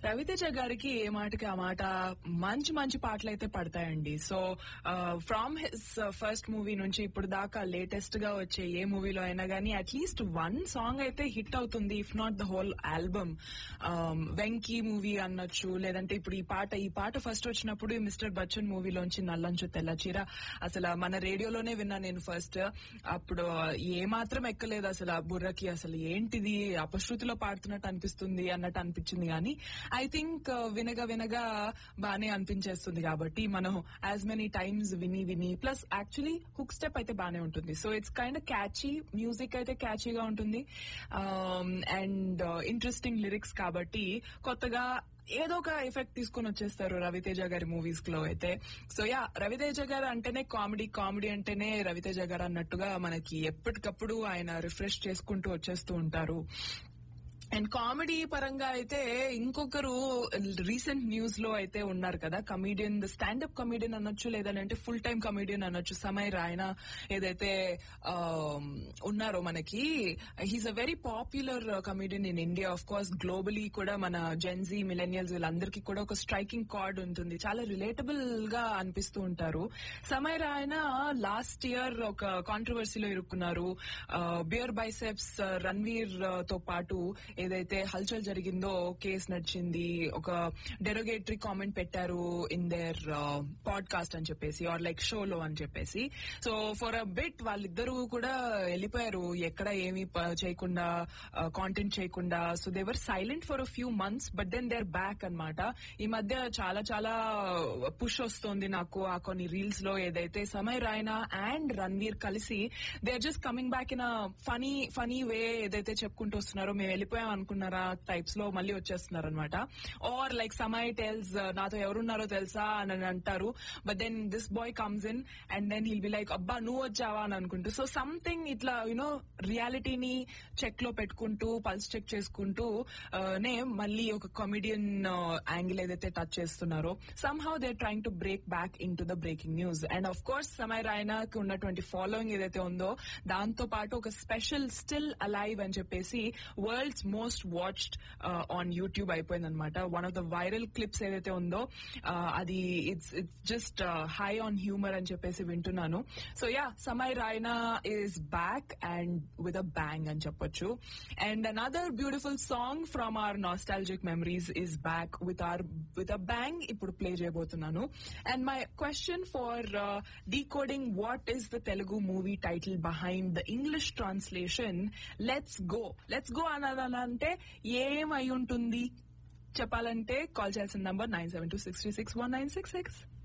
రవితేజ గారికి ఏ మాటకి ఆ మాట మంచి మంచి పాటలు అయితే పడతాయండి so from his first movie నుంచి ఇప్పుడు దాకా లేటెస్ట్ గా వచ్చే ఏ మూవీలో అయినా గానీ అట్లీస్ట్ వన్ సాంగ్ అయితే హిట్ అవుతుంది if not the whole album Venky movie అనొచ్చు లేదంటే ఇప్పుడు ఈ పాట ఈ పాట ఫస్ట్ వచ్చినప్పుడు మిస్టర్ బచ్చన్ మూవీలోంచి నల్లంచు తెల్లచీర అసలు మన రేడియోలోనే విన్నా నేను ఫస్ట్ అప్పుడు ఏ మాత్రం ఎక్కలేదు అసలు ఆ బుర్రకి అసలు ఏంటిది అపశృతిలో పాడుతున్నట్టు అనిపిస్తుంది అన్నట్టు అనిపించింది కానీ ఐ థింక్ వినగా వినగా బానే అనిపించేస్తుంది కాబట్టి మనం యాజ్ మెనీ టైమ్స్ విని విని ప్లస్ యాక్చువల్లీ హుక్ స్టెప్ అయితే బానే ఉంటుంది so it's kind catchy music అయితే క్యాచీగా ఉంటుంది అండ్ ఇంట్రెస్టింగ్ లిరిక్స్ కాబట్టి కొత్తగా ఏదో ఒక ఎఫెక్ట్ తీసుకొని వచ్చేస్తారు రవితేజ గారి మూవీస్ లో అయితే సో యా రవితేజ గారు అంటేనే కామెడీ కామెడీ అంటేనే రవితేజ గారు అన్నట్టుగా మనకి ఎప్పటికప్పుడు ఆయన రిఫ్రెష్ చేసుకుంటూ వచ్చేస్తూ ఉంటారు అండ్ కామెడీ పరంగా అయితే ఇంకొకరు రీసెంట్ న్యూస్ లో అయితే ఉన్నారు కదా కమీడియన్ స్టాండప్ కమీడియన్ అనొచ్చు లేదంటే ఫుల్ టైం కమీడియన్ అనొచ్చు సమయ్ రాయన ఏదైతే ఉన్నారో మనకి he's a very popular comedian in India of course globally కూడా మన జెన్జీ మిలెనియల్స్ వీళ్ళందరికీ కూడా ఒక స్ట్రైకింగ్ కార్డ్ ఉంటుంది చాలా రిలేటబుల్ గా అనిపిస్తూ ఉంటారు సమయ్ రాయన లాస్ట్ ఇయర్ ఒక కాంట్రవర్సీలో ఇరుక్కున్నారు బియర్ బైసెప్స్ రణ్వీర్ తో పాటు ఏదైతే హల్చల్ జరిగిందో కేసు నడిచింది ఒక డెరోగేటరీ కామెంట్ పెట్టారు ఇన్ దేర్ పాడ్కాస్ట్ అని చెప్పేసి ఆర్ లైక్ షోలో అని చెప్పేసి సో ఫర్ అ బిట్ వాళ్ళిద్దరూ కూడా వెళ్ళిపోయారు ఎక్కడ ఏమి చేయకుండా కాంటెంట్ చేయకుండా so they were silent for a few months but then they're back అనమాట ఈ మధ్య చాలా చాలా పుష్ వస్తుంది నాకు ఆ కొన్ని రీల్స్ లో ఏదైతే సమయ్ రాయన అండ్ రణ్వీర్ కలిసి they are just coming back in funny funny way ఏదైతే చెప్పుకుంటూ వస్తున్నారో మేము వెళ్ళిపోయాం అనుకున్నారా టైప్స్ లో మళ్ళీ వచ్చేస్తున్నారు అనమాట ఆర్ లైక్ సమయ్ టెల్స్ నాతో ఎవరున్నారో తెలుసా అని అంటారు but then this boy comes in and then he'll be like అబ్బా నువ్వు వచ్చావా అని అనుకుంటూ సో సంథింగ్ ఇట్లా యునో రియాలిటీని చెక్ లో పెట్టుకుంటూ పల్స్ చెక్ చేసుకుంటూ నే మళ్ళీ ఒక కామెడియన్ యాంగిల్ ఏదైతే టచ్ చేస్తున్నారో somehow they trying to break back into the breaking news and of course Samay రాయనాకి ఉన్నటువంటి ఫాలోయింగ్ ఏదైతే ఉందో దాంతో పాటు ఒక స్పెషల్ స్టిల్ అలైవ్ అని చెప్పేసి world's most watched on YouTube అయిపోయింది అనమాట one of the viral clips ఏదైతే ఉందో అది it's it's just high on humour అని చెప్పేసి వింటున్నాను so yeah Samay Raina is back and with a bang అని చెప్పొచ్చు and another beautiful song from our nostalgic memories is back with are with a bang ఇప్పుడు play చేయబోతున్నాను and my question for decoding what is the Telugu movie title behind the English translation let's go let's go అన్నదంటే ఏమై ఉంటుంది చెప్పాలంటే call చేయాల్సిన number nine seven two six three six one nine six six